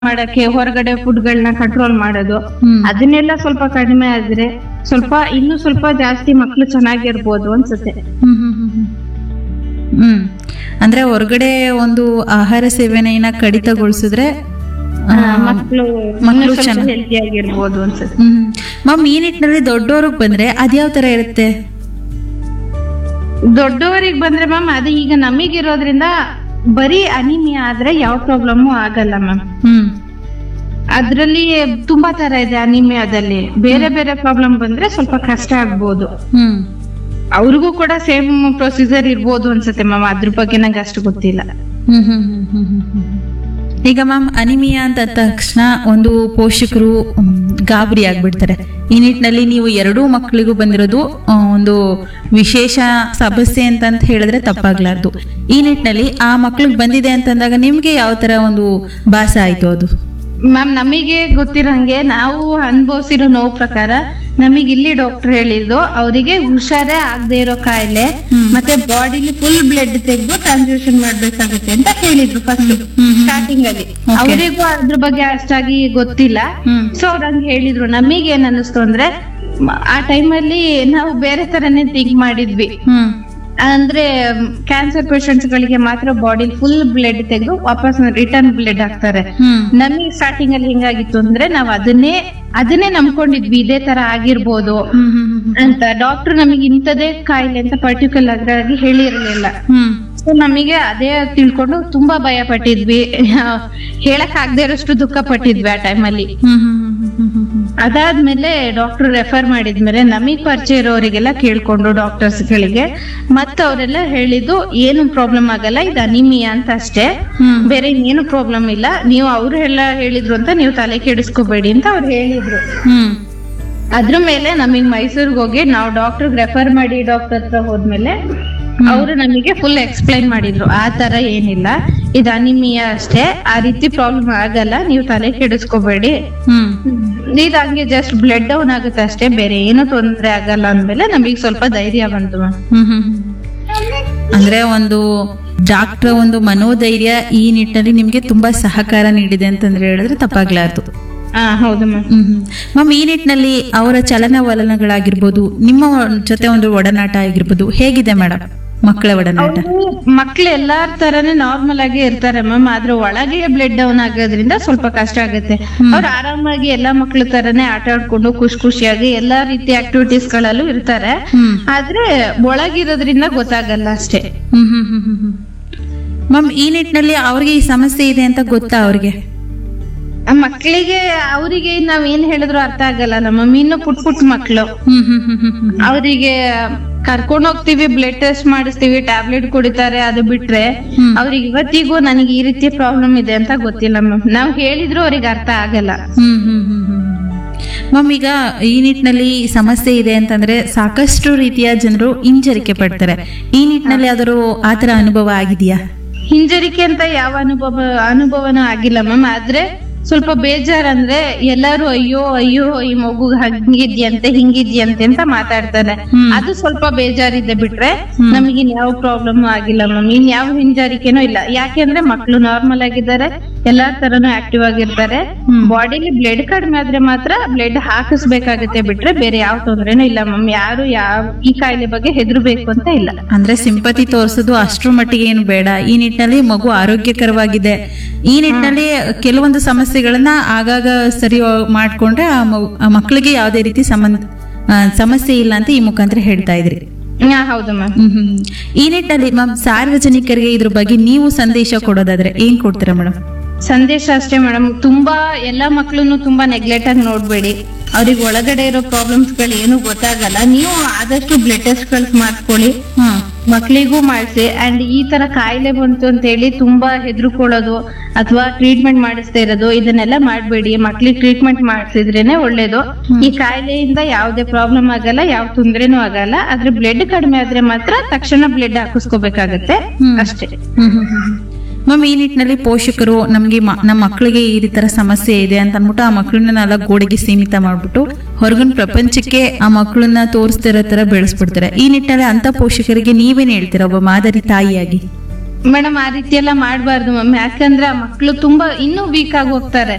ಮಾಡಕ್ಕೆ ಹೊರಗಡೆ ಫುಡ್ಗಳನ್ನ ಕಂಟ್ರೋಲ್ ಮಾಡೋದು ಹ್ಮ್. ಅದನ್ನೆಲ್ಲ ಸ್ವಲ್ಪ ಕಡಿಮೆ ಆದ್ರೆ ಸ್ವಲ್ಪ ಇನ್ನು ಸ್ವಲ್ಪ ಜಾಸ್ತಿ ಮಕ್ಳು ಚೆನ್ನಾಗಿರ್ಬೋದು ಅನ್ಸುತ್ತೆ ಹ್ಮ್ ಹ್ಮ್ ಹ್ಮ್ ಹ್ಮ್. ಹ್ಮ್ ಅಂದ್ರೆ ಹೊರಗಡೆ ಒಂದು ಆಹಾರ ಸೇವನೆಯನ್ನ ಕಡಿತಗೊಳಿಸಿದ್ರೆ ಆ, ಮಕ್ಳು ಮಕ್ಳು ಇನ್ನೂ ಸ್ವಲ್ಪ ಚೆನ್ನಾಗ್- ಹೆಲ್ತಿ ಆಗಿರ್ಬೋದು ಅನ್ಸುತ್ತೆ ಹ್ಮ್ ಮ್ಯಾಮ್ ಈ ನಿಟ್ಟಿನಲ್ಲಿ ದೊಡ್ಡವ್ರಿಗೆ ಬಂದ್ರೆ ಅದ್ಯಾವ ತರ ಇರುತ್ತೆ ದೊಡ್ಡವರಿಗೆ ಬಂದ್ರೆ ಮ್ಯಾಮ್ ಅದು ಈಗ ನಮಗಿರೋದ್ರಿಂದ ಬರೀ ಅನಿಮಿಯಾ ಆದ್ರೆ ಯಾವ ಪ್ರಾಬ್ಲಮ್ ಆಗಲ್ಲ ಮ್ಯಾಮ್ ಹ್ಮ್ ಅದ್ರಲ್ಲಿ ತುಂಬಾ ತರ ಇದೆ ಅನಿಮಿಯಾದಲ್ಲಿ ಬೇರೆ ಬೇರೆ ಪ್ರಾಬ್ಲಮ್ ಬಂದ್ರೆ ಸ್ವಲ್ಪ ಕಷ್ಟ ಆಗ್ಬೋದು ಹ್ಮ್ ಅವ್ರಿಗೂ ಕೂಡ ಸೇಮ್ ಪ್ರೊಸೀಜರ್ ಇರ್ಬೋದು ಅನ್ಸುತ್ತೆ ಮ್ಯಾಮ್ ಅದ್ರ ಬಗ್ಗೆ ನಂಗೆ ಅಷ್ಟು ಗೊತ್ತಿಲ್ಲ ಹ್ಮ್ ಹ್ಮ್ ಹ್ಮ್ ಹ್ಮ್ ಹ್ಮ್ ಹ್ಮ್. ಈಗ ಮ್ಯಾಮ್ ಅನಿಮಿಯಾ ಅಂತ ಅಂದ ತಕ್ಷಣ ಒಂದು ಪೋಷಕರು ಮ್, ಗಾಬರಿ ಆಗ್ಬಿಡ್ತಾರೆ ಈ ನಿಟ್ಟಿನಲ್ಲಿ ನೀವು ಎರಡೂ ಮಕ್ಕಳಿಗೂ ಬಂದಿರೋದು ಆ, ಒಂದು ವಿಶೇಷ ಸಮಸ್ಯೆ ಅಂತ ಅಂತ ಹೇಳಿದ್ರೆ ತಪ್ಪಾಗ್ಲಾರ್ದು ಈ ನಿಟ್ಟಿನಲ್ಲಿ ಆ ಮಕ್ಳಿಗೆ ಬಂದಿದೆ ಅಂತಂದಾಗ ನಿಮ್ಗೆ ಯಾವ ತರ ಒಂದು ಭಾಸ ಆಯ್ತು ಅದು ಮ್ಯಾಮ್ ನಮಗೆ ಗೊತ್ತಿರಂಗೆ ನಾವು ಅನುಭವಿಸಿರೋ ನೋವು ಪ್ರಕಾರ ನಮಗೆ ಇಲ್ಲಿ ಡಾಕ್ಟರ್ ಹೇಳಿದ್ದು ಅವರಿಗೆ ಹುಷಾರೇ ಆಗದೆ ಇರೋ ಕಾಯಿಲೆ ಹ್ಮ್. ಮತ್ತೆ ಬಾಡಿಲಿ ಫುಲ್ ಬ್ಲಡ್ ತೆಗೆದು ಟ್ರಾನ್ಸ್ಫ್ಯೂಷನ್ ಮಾಡ್ಬೇಕಾಗುತ್ತೆ ಅಂತ ಹೇಳಿದ್ರು ಫಸ್ಟ್ ಹ್ಮ್. ಸ್ಟಾರ್ಟಿಂಗ್ ಅಲ್ಲಿ Okay. ಅವರಿಗೂ ಅದ್ರ ಬಗ್ಗೆ ಅಷ್ಟಾಗಿ ಗೊತ್ತಿಲ್ಲ ಹ್ಮ್ ಸೊ ಅವ್ರು ಹಂಗೆ ಹೇಳಿದ್ರು ನಮಗೆ ಏನ್ ಅನ್ನಿಸ್ತು ಅಂದ್ರೆ ಮ- ಆ ಟೈಮಲ್ಲಿ ನಾವು ಬೇರೆ ತರನೇ ಥಿಂಕ್ ಮಾಡಿದ್ವಿ ಹ್ಮ್ ಅಂದ್ರೆ ಕ್ಯಾನ್ಸರ್ ಪೇಷಂಟ್ಸ್ ಗಳಿಗೆ ಮಾತ್ರ ಬಾಡಿ ಫುಲ್ ಬ್ಲಡ್ ತೆಗೆದು ವಾಪಸ್ ರಿಟರ್ನ್ ಬ್ಲಡ್ ಹಾಕ್ತಾರೆ ಹ್ಮ್ ನಮಗೆ ಸ್ಟಾರ್ಟಿಂಗ್ ಅಲ್ಲಿ ಹೆಂಗಾಗಿತ್ತು ಅಂದ್ರೆ ನಾವ್ ಅದನ್ನೇ ಅದನ್ನೇ ನಂಬ್ಕೊಂಡಿದ್ವಿ ಇದೇ ತರ ಆಗಿರ್ಬೋದು ಹ್ಮ್ ಹ್ಮ್ ಹ್ಮ್ ಅಂತ ಡಾಕ್ಟರ್ ನಮಗೆ ಇಂಥದೇ ಕಾಯಿಲೆ ಅಂತ ಪರ್ಟಿಕ್ಯುಲರ್ ಆಗಿ ಹೇಳಿರ್ಲಿಲ್ಲ ಹ್ಮ್ ಸೊ ನಮಗೆ ಅದೇ ತಿಳ್ಕೊಂಡು ತುಂಬಾ ಭಯ ಪಟ್ಟಿದ್ವಿ ಹೇಳಕ್ ಆಗದೆ ಇರೋಷ್ಟು ದುಃಖ ಪಟ್ಟಿದ್ವಿ ಆ ಟೈಮಲ್ಲಿ ಹ್ಮ್ ಹ್ಮ್ ಹ್ಮ್ ಹ್ಮ್ ಹ್ಮ್ ಹ್ಮ್ ಅದಾದ್ಮೇಲೆ ಡಾಕ್ಟರ್ ರೆಫರ್ ಮಾಡಿದ್ಮೇಲೆ ನಮಗ್ ಪರಿಚಯ ಇರೋರಿಗೆಲ್ಲ ಕೇಳ್ಕೊಂಡು ಡಾಕ್ಟರ್ಸ್ ಗಳಿಗೆ ಮತ್ತೆ ಅವರೆಲ್ಲ ಹೇಳಿದ್ದು ಏನು ಪ್ರಾಬ್ಲಮ್ ಆಗಲ್ಲ ಇದು ಅನಿಮಿಯಾ ಅಂತ ಅಷ್ಟೇ ಹ್ಮ್ ಬೇರೆ ಇನ್ನೇನು ಪ್ರಾಬ್ಲಮ್ ಇಲ್ಲ ನೀವು ಅವ್ರು ಎಲ್ಲ ಹೇಳಿದ್ರು ಅಂತ ನೀವು ತಲೆ ಕೆಡಿಸ್ಕೋಬೇಡಿ ಅಂತ ಅವ್ರು ಹೇಳಿದ್ರು ಹ್ಮ್ ಅದ್ರ ಮೇಲೆ ನಮಗ್ ಮೈಸೂರ್ಗೆ ಹೋಗಿ ನಾವು ಡಾಕ್ಟರ್ ರೆಫರ್ ಮಾಡಿ ಡಾಕ್ಟರ್ ಹತ್ರ ಹೋದ್ಮೇಲೆ ಅವರು ನಮಗೆ ಫುಲ್ ಎಕ್ಸ್ಪ್ಲೈನ್ ಮಾಡಿದ್ರು ಆ ತರ ಏನಿಲ್ಲ ಇದು ಅನಿಮಿಯಾ ಅಷ್ಟೇ ಆ ರೀತಿ ಪ್ರಾಬ್ಲಮ್ ಆಗಲ್ಲ ನೀವು ತಲೆ ಕೆಡಿಸ್ಕೋಬೇಡಿ ಹ್ಮ್ ಇದು ಹಂಗೆ ಜಸ್ಟ್ ಬ್ಲಡ್ ಡೌನ್ ಆಗುತ್ತೆ ಅಷ್ಟೇ ಬೇರೆ ಏನು ತೊಂದ್ರೆ ಆಗಲ್ಲ ಅಂದ್ಮೇಲೆ ನಮಗೆ ಸ್ವಲ್ಪ ಧೈರ್ಯ ಬಂತು ಮ್ಯಾಮ್ ಹ್ಮ್ ಹ್ಮ್ ಹ್ಮ್. ಅಂದ್ರೆ ಒಂದು ಡಾಕ್ಟರ್ ಒಂದು ಮನೋಧೈರ್ಯ ಈ ನಿಟ್ಟಿನಲ್ಲಿ ನಿಮ್ಗೆ ತುಂಬಾ ಸಹಕಾರ ನೀಡಿದೆ ಅಂತಂದ್ರೆ ಹೇಳಿದ್ರೆ ತಪ್ಪಾಗ್ಲಾರ್ದು ಹಾ ಹೌದು ಮ್ಯಾಮ್ ಹ್ಮ್ ಹ್ಮ್. ಮ್ಯಾಮ್ ಈ ನಿಟ್ಟಿನಲ್ಲಿ ಅವರ ಚಲನವಲನಗಳಾಗಿರ್ಬೋದು ನಿಮ್ಮ ಜೊತೆ ಒಂದು ಒಡನಾಟ ಆಗಿರ್ಬೋದು ಹೇಗಿದೆ ಮೇಡಮ್ ಮಕ್ಕಳ ಒಡನಾಟ ಅವರು ಮಕ್ಳು ಎಲ್ಲಾರ ತರನೇ ನಾರ್ಮಲ್ ಆಗಿ ಇರ್ತಾರೆ ಮ್ಯಾಮ್ ಆದ್ರೆ ಒಳಗೆ ಬ್ಲಡ್ ಡೌನ್ ಆಗೋದ್ರಿಂದ ಸ್ವಲ್ಪ ಕಷ್ಟ ಆಗುತ್ತೆ ಅವ್ರು ಆರಾಮಾಗಿ ಎಲ್ಲಾ ಮಕ್ಳ ತರನೇ ಆಟ ಆಡ್ಕೊಂಡು ಖುಷಿ ಖುಷಿಯಾಗಿ ಎಲ್ಲಾ ರೀತಿ ಆಕ್ಟಿವಿಟೀಸ್ ಗಳಲ್ಲೂ ಇರ್ತಾರೆ ಹ್ಮ್ ಆದ್ರೆ ಒಳಗಿರೋದ್ರಿಂದ ಗೊತ್ತಾಗಲ್ಲ ಅಷ್ಟೇ ಹ್ಮ್ ಹ್ಮ್ ಹ್ಮ್ ಹ್ಮ್ ಹ್ಮ್. ಮ್ಯಾಮ್ ಈ ನಿಟ್ಟಿನಲ್ಲಿ ಅವ್ರಿಗೆ ಈ ಸಮಸ್ಯೆ ಇದೆ ಅಂತ ಗೊತ್ತಾ ಅವ್ರಿಗೆ ಆ ಮಕ್ಳಿಗೆ ಅವರಿಗೆ ನಾವ್ ಏನ್ ಹೇಳಿದ್ರು ಅರ್ಥ ಆಗಲ್ಲ ನಮ್ಮ ಇನ್ನು ಪುಟ್ ಪುಟ್ ಮಕ್ಳು ಹ್ಮ್ ಹ್ಮ್ ಹ್ಮ್ ಹ್ಮ್ ಹ್ಮ್ ಅವರಿಗೆ ಕರ್ಕೊಂಡ್ ಹೋಗ್ತೀವಿ ಬ್ಲಡ್ ಟೆಸ್ಟ್ ಮಾಡಿಸ್ತೀವಿ ಟ್ಯಾಬ್ಲೆಟ್ ಕುಡಿತಾರೆ ಅದು ಬಿಟ್ರೆ ಹ್ಮ್. ಅವ್ರಿಗೆ ಇವತ್ತಿಗೂ ನನಗೆ ಈ ರೀತಿ ಪ್ರಾಬ್ಲಮ್ ಇದೆ ಅಂತ ಗೊತ್ತಿಲ್ಲ ಮ್ಯಾಮ್ ನಾವ್ ಹೇಳಿದ್ರು ಅವ್ರಿಗೆ ಅರ್ಥ ಆಗಲ್ಲ ಹ್ಮ್ ಹ್ಮ್ ಹ್ಮ್ ಹ್ಮ್ ಮ್ಯಾಮ್ ಈಗ ಈ ನಿಟ್ಟಿನಲ್ಲಿ ಸಮಸ್ಯೆ ಇದೆ ಅಂತಂದ್ರೆ ಸಾಕಷ್ಟು ರೀತಿಯ ಜನರು ಹಿಂಜರಿಕೆ ಪಡ್ತಾರೆ ಈ ನಿಟ್ಟಿನಲ್ಲಿ ಯಾವ್ದಾದ್ರು ಆತರ ಅನುಭವ ಆಗಿದೆಯಾ ಹಿಂಜರಿಕೆ ಅಂತ ಯಾವ ಅನುಭವ ಅನುಭವನೂ ಆಗಿಲ್ಲ ಮ್ಯಾಮ್ ಆದ್ರೆ ಸ್ವಲ್ಪ ಬೇಜಾರ್ ಅಂದ್ರೆ ಎಲ್ಲಾರು ಅಯ್ಯೋ ಅಯ್ಯೋ ಈ ಮಗು ಹಂಗಿದ್ಯಂತೆ ಹಿಂಗಿದ್ಯಂತೆ ಅಂತ ಮಾತಾಡ್ತಾರೆ ಹ್ಮ್. ಅದು ಸ್ವಲ್ಪ ಬೇಜಾರಿದೆ ಬಿಟ್ರೆ ಹ್ಮ್. ನಮಗೆ ಇನ್ಯಾವ ಪ್ರಾಬ್ಲಮ್ ಆಗಿಲ್ಲ ಮ್ಯಾಮ್ ಇನ್ ಯಾವ ಹಿಂಜರಿಕೆನೂ ಇಲ್ಲ ಯಾಕೆಂದ್ರೆ ಮಕ್ಳು ನಾರ್ಮಲ್ ಆಗಿದ್ದಾರೆ ಎಲ್ಲಾ ತರನು ಆಕ್ಟಿವ್ ಆಗಿರ್ತಾರೆ ಹ್ಮ್. ಬಾಡಿಲಿ ಬ್ಲಡ್ ಕಡಿಮೆ ಆದ್ರೆ ಮಾತ್ರ ಬ್ಲಡ್ ಹಾಕಿಸ್ಬೇಕಾಗುತ್ತೆ ಬಿಟ್ರೆ ಬೇರೆ ಯಾವ ತೊಂದ್ರೆನೂ ಇಲ್ಲ ಮ್ಯಾಮ್ ಯಾರು ಯಾವ ಈ ಕಾಯಿಲೆ ಬಗ್ಗೆ ಹೆದರ್ಬೇಕು ಅಂತ ಇಲ್ಲ ಅಂದ್ರೆ ಸಿಂಪತಿ ತೋರಿಸೋದು ಅಷ್ಟ್ರ ಮಟ್ಟಿಗೆ ಏನು ಬೇಡ ಈ ನಿಟ್ಟಿನಲ್ಲಿ ಮಗು ಆರೋಗ್ಯಕರವಾಗಿದೆ ಈ ನಿಟ್ಟಿನಲ್ಲಿ ಕೆಲವೊಂದು ಸಮಸ್ಯೆಗಳನ್ನ ಆಗಾಗ ಸರಿ ಮಾಡ್ಕೊಂಡ್ರೆ ಆ ಮಗು- ಆ ಮಕ್ಕಳಿಗೆ ಯಾವುದೇ ರೀತಿ ಸಂಬಂಧ ಆ, ಸಮಸ್ಯೆ ಇಲ್ಲ ಅಂತ ಈ ಮುಖಾಂತರ ಹೇಳ್ತಾ ಇದ್ರಿ ಹಾ ಹೌದು ಮ್ಯಾಮ್ ಹ್ಮ್ ಹ್ಮ್. ಈ ನಿಟ್ಟಿನಲ್ಲಿ ಮ್ಯಾಮ್ ಸಾರ್ವಜನಿಕರಿಗೆ ಇದ್ರ ಬಗ್ಗೆ ನೀವು ಸಂದೇಶ ಕೊಡೋದಾದ್ರೆ ಏನ್ ಕೊಡ್ತೀರಾ ಮೇಡಮ್ ಸಂದೇಶ ಅಷ್ಟೇ ಮೇಡಮ್ ತುಂಬಾ ಎಲ್ಲಾ ಮಕ್ಳನ್ನು ತುಂಬಾ ನೆಗ್ಲೆಕ್ಟ್ ಆಗಿ ನೋಡ್ಬೇಡಿ ಅವ್ರಿಗೆ ಒಳಗಡೆ ಇರೋ ಪ್ರಾಬ್ಲಮ್ಸ್ ಗಳು ಏನು ಗೊತ್ತಾಗಲ್ಲ ನೀವು ಆದಷ್ಟು ಬ್ಲಡ್ ಟೆಸ್ಟ್ ಗಳು ಮಾಡ್ಕೊಳ್ಳಿ ಹ್ಮ್ ಮಕ್ಳಿಗೂ ಮಾಡಿಸಿ ಅಂಡ್ ಈ ತರ ಕಾಯಿಲೆ ಬಂತು ಅಂತ ಹೇಳಿ ತುಂಬಾ ಹೆದರ್ಕೊಳ್ಳೋದು ಅಥವಾ ಟ್ರೀಟ್ಮೆಂಟ್ ಮಾಡಿಸ್ತಾ ಇರೋದು ಇದನ್ನೆಲ್ಲ ಮಾಡ್ಬೇಡಿ ಮಕ್ಳಿಗೆ ಟ್ರೀಟ್ಮೆಂಟ್ ಮಾಡಿಸಿದ್ರೇನೆ ಒಳ್ಳೇದು ಈ ಕಾಯಿಲೆಯಿಂದ ಯಾವುದೇ ಪ್ರಾಬ್ಲಮ್ ಆಗಲ್ಲ ಯಾವ ತೊಂದ್ರೆನೂ ಆಗಲ್ಲ ಆದ್ರೆ ಬ್ಲಡ್ ಕಡಿಮೆ ಆದ್ರೆ ಮಾತ್ರ ತಕ್ಷಣ ಬ್ಲಡ್ ಹಾಕಿಸ್ಕೋಬೇಕಾಗತ್ತೆ ಹ್ಮ್. ಅಷ್ಟೇ ಮ್ಯಾಮ್ ಈ ನಿಟ್ಟಿನಲ್ಲಿ ಪೋಷಕರು ನಮಗೆ ನಮ್ಮ ಮಕ್ಕಳಿಗೆ ಈ ತರ ಸಮಸ್ಯೆ ಇದೆ ಅಂತ ಅಂದ್ಬಿಟ್ಟು ಆ ಮಕ್ಕಳನ್ನ ನಾಲ್ಕು ಗೋಡೆಗೆ ಸೀಮಿತ ಮಾಡ್ಬಿಟ್ಟು ಹೊರಗಿನ ಪ್ರಪಂಚಕ್ಕೆ ಆ ಮಕ್ಕಳನ್ನ ತೋರಿಸ್ತಿರೋ ತರ ಬೆಳೆಸ್ಬಿಡ್ತಾರೆ ಈ ನಿಟ್ಟಿನಲ್ಲಿ ಅಂತ ಪೋಷಕರಿಗೆ ನೀವೇನ್ ಹೇಳ್ತೀರಾ ಒಬ್ಬ ಮಾದರಿ ತಾಯಿಯಾಗಿ ಮೇಡಮ್ ಆ ರೀತಿ ಎಲ್ಲ ಮಾಡಬಾರ್ದು ಮ್ಯಾಮ್ ಯಾಕಂದ್ರೆ ಆ ಮಕ್ಳು ತುಂಬಾ ಇನ್ನೂ ವೀಕ್ ಆಗಿ ಹೋಗ್ತಾರೆ